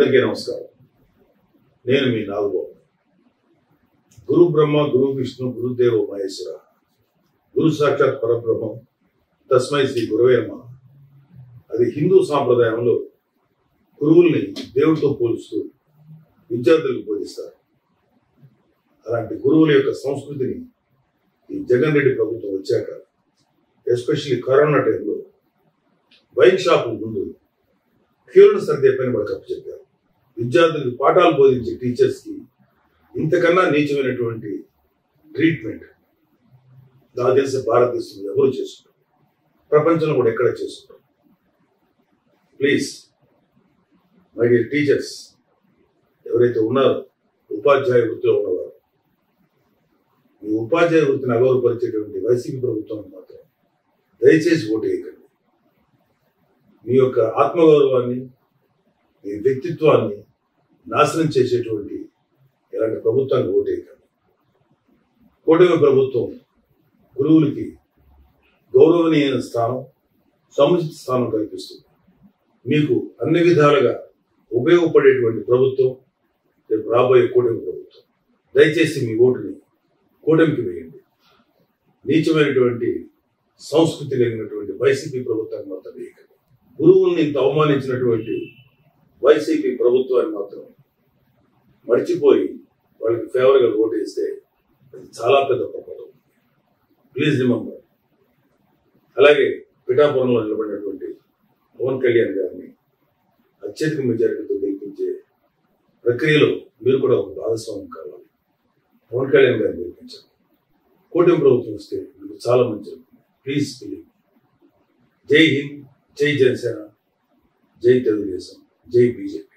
అందరికీ నమస్కారం నేను మీ నాగబాబు గురు బ్రహ్మ గురు విష్ణు గురుదేవ మహేశ్వర గురు సాక్షాత్ పరబ్రహ్మం తస్మై శ్రీ గురవే నమః అది హిందూ సాంప్రదాయంలో గురువుల్ని దేవుడితో పోలుస్తూ విద్యార్థులకు బోధిస్తారు అలాంటి గురువుల యొక్క సంస్కృతిని ఈ జగన్ రెడ్డి ప్రభుత్వం వచ్చాక ఎస్పెషల్లీ కరోనా టైంలో వైన్ షాపు ముందు క్యూలను సర్దే పని మనకు అప్పచెప్పారు విద్యార్థులకు పాఠాలు బోధించే టీచర్స్కి ఇంతకన్నా నీచమైనటువంటి ట్రీట్మెంట్ నాకు తెలిసి భారతదేశంలో ఎవరు చేసుకుంటారు ప్రపంచంలో కూడా ఎక్కడ చేసుకుంటారు ప్లీజ్ మై డియర్ టీచర్స్ ఎవరైతే ఉన్నారో ఉపాధ్యాయ వృత్తిలో ఉన్నవారు ఈ ఉపాధ్యాయ వృత్తిని అగౌరవపరిచేటువంటి వైసీపీ ప్రభుత్వం మాత్రం దయచేసి ఓటు వేయకండి మీ యొక్క ఆత్మగౌరవాన్ని మీ వ్యక్తిత్వాన్ని నాశనం చేసేటువంటి ఇలాంటి ప్రభుత్వాన్ని ఓటేయకండి కూటమి ప్రభుత్వం గురువులకి గౌరవనీయమైన స్థానం సముచిత స్థానం కల్పిస్తుంది మీకు అన్ని విధాలుగా ఉపయోగపడేటువంటి ప్రభుత్వం రేపు రాబోయే కూటమి ప్రభుత్వం దయచేసి మీ ఓటుని కూటమికి వేయండి నీచమైనటువంటి సంస్కృతి కలిగినటువంటి వైసీపీ ప్రభుత్వాన్ని మాత్రం వేయకండి గురువుల్ని ఇంత అవమానించినటువంటి వైసీపీ ప్రభుత్వాన్ని మాత్రం మర్చిపోయి వాళ్ళకి ఫేవర్గా ఓటు వేస్తే అది చాలా పెద్ద ప్రమాదం ప్లీజ్ రిమెంబర్ అలాగే పిఠాపురంలో నిలబడినటువంటి పవన్ కళ్యాణ్ గారిని అత్యధిక మెజారిటీతో గెలిపించే ప్రక్రియలో మీరు కూడా ఒక భాగస్వామ్యం కావాలి పవన్ కళ్యాణ్ గారిని గెలిపించండి కూటమి ప్రభుత్వం వస్తే మీకు చాలా మంచి ప్లీజ్ బిలీవ్ జై హింద్ జై జనసేన జై తెలుగుదేశం జై బీజేపీ